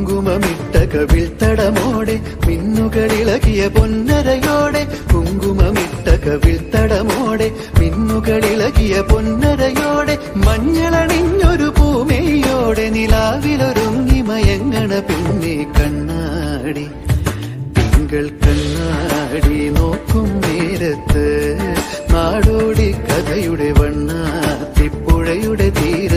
കുങ്കുമമിട്ട കവിൾത്തടമോടെ മിന്നുകളിളകിയ പൊന്നരയോടെ കുങ്കുമമിട്ട കവിൾത്തടമോടെ മിന്നുകളിളകിയ പൊന്നരയോടെ മഞ്ഞളണിഞ്ഞൊരു പൂമേയോടെ നിലാവിലൊരുങ്ങി മയങ്ങണ പിന്നെ കണ്ണാടി തിങ്കൾ കണ്ണാടി നോക്കും നേരത്ത് നാടോടി കഥയുടെ വണ്ണാത്തിപ്പുഴയുടെ തീര